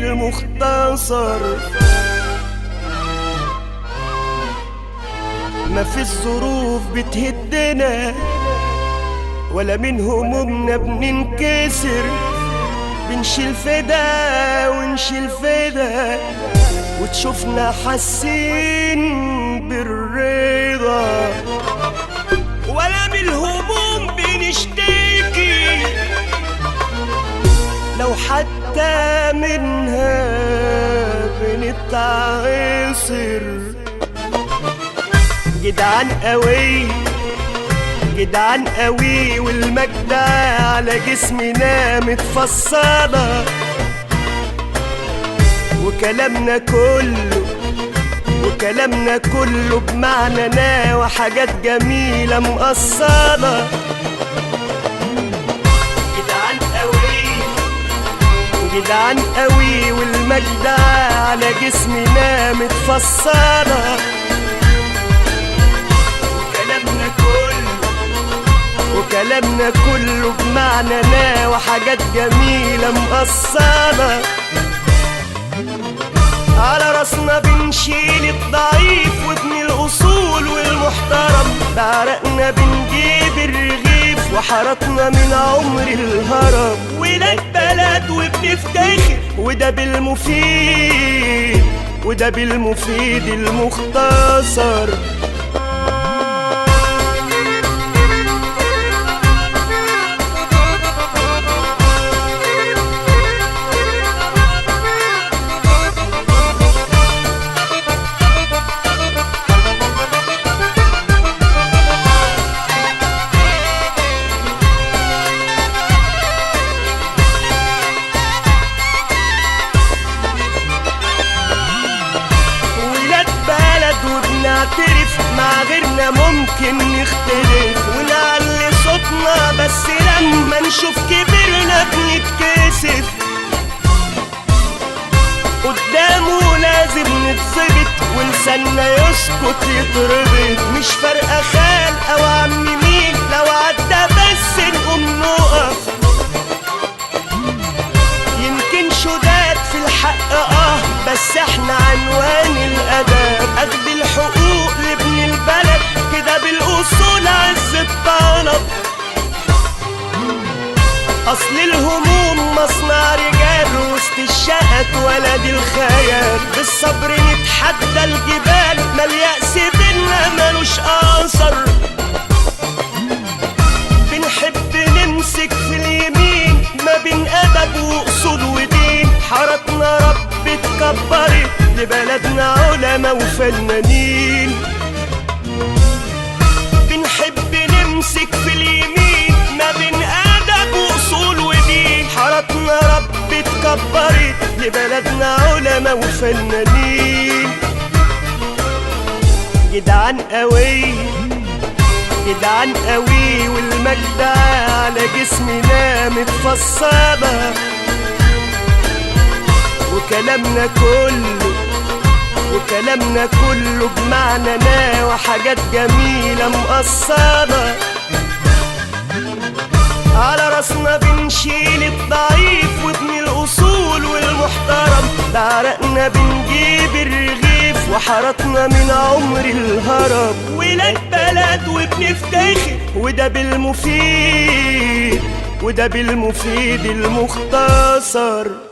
المختصر ما في الظروف بتهدنا ولا من همومنا بننكسر بنشيل فدا ونشيل فدا وتشوفنا حاسين بالرضا ولا من الهموم بنشتكي لو حتى منها بنتعصر جدعان قوي جدعان قوي والمجد على جسمنا متفصلة وكلامنا كله وكلامنا كله بمعنى وحاجات جميلة مقصلة جدعان قوي جدعان قوي والمجد على جسمنا متفصلة وكلامنا كله وكلامنا كله بمعنى وحاجات جميلة مقصلة على راسنا بنشيل الضعيف وابن الأصول والمحترم بعرقنا بنجيب الرغيف وحركنا من عمر الهرم ولاد بلد وبنفتخر وده بالمفيد وده بالمفيد المختصر ولاد بلد وبنعترف مع غيرنا ممكن نختلف ونعلي صوتنا بس لما نشوف كبرنا بنتكسف قدامه لازم نتظبط ولساننا يسكت يتربط مش فارقة خال أو عم مين لو عدى بس نقوم نقف يمكن شداد في الحق اه بس احنا عنوان الاداب اخد الحقوق لابن البلد كده بالاصول عز الطلب اصل الهموم مصنع رجال وسط الشقة ولد الخيال بالصبر نتحدى الجبال ما اليأس بينا ملوش اثر بنحب نمسك في اليمين ما بين ادب واصول ودين حارتنا رب اتكبرت لبلدنا علماء وفنانين بنحب نمسك في اليمين ما بين ادب واصول ودين حارتنا رب اتكبرت لبلدنا علماء وفنانين جدعان قوي جدعان قوي والمجد على جسمنا متفصلة وكلامنا كله وكلامنا كله بمعنى وحاجات جميلة مقصلة على راسنا بنشيل الضعيف وابن الأصول والمحترم بعرقنا بنجيب الرغيف وحركنا من عمر الهرم ولاد بلد وبنفتخر وده بالمفيد وده بالمفيد المختصر